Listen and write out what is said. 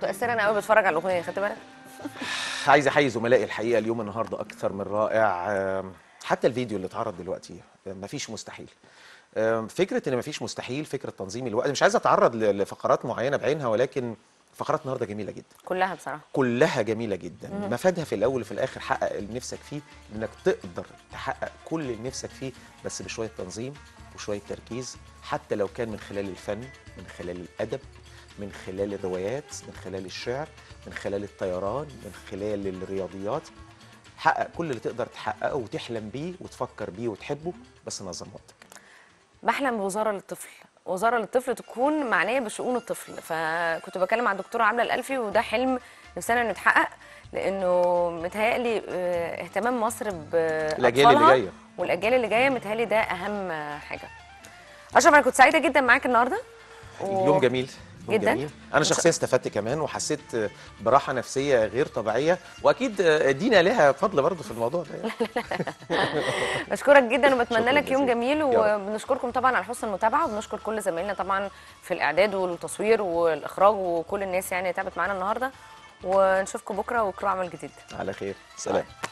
متاثره انا قوي بتفرج على الاغنيه خدت بالك عايز احيي زملائي الحقيقه اليوم النهارده اكثر من رائع آم، حتى الفيديو اللي اتعرض دلوقتي آم، مفيش مستحيل آم، فكره ان مفيش مستحيل فكره تنظيم الوقت مش عايز اتعرض ل- لفقرات معينه بعينها ولكن فقرات النهارده جميله جدا كلها بصراحه كلها جميله جدا مفادها في الاول وفي الاخر حقق اللي نفسك فيه انك تقدر تحقق كل اللي نفسك فيه بس بشويه تنظيم وشويه تركيز حتى لو كان من خلال الفن من خلال الادب من خلال الروايات من خلال الشعر من خلال الطيران من خلال الرياضيات حقق كل اللي تقدر تحققه وتحلم بيه وتفكر بيه وتحبه بس نظم وقتك بحلم بوزاره للطفل وزاره للطفل تكون معنيه بشؤون الطفل فكنت بكلم مع الدكتوره عامله الالفي وده حلم نفسنا انه يتحقق لانه متهيألي آه، اهتمام مصر باطفالها الأجيال اللي جاية. والاجيال اللي جايه متهيألي ده اهم حاجه اشرف انا كنت سعيده جدا معاك النهارده و- يوم جميل يوم جداً. جميل انا شخصيا استفدت كمان وحسيت براحه نفسيه غير طبيعيه واكيد دينا لها فضل برضه في الموضوع ده يعني. بشكرك جدا وبتمنى شكراً لك يوم جزيلاً. جميل يا رب. وبنشكركم طبعا على حسن المتابعه وبنشكر كل زمايلنا طبعا في الاعداد والتصوير والاخراج وكل الناس يعني تعبت معانا النهارده ونشوفكم بكره وكرو عمل جديد على خير سلام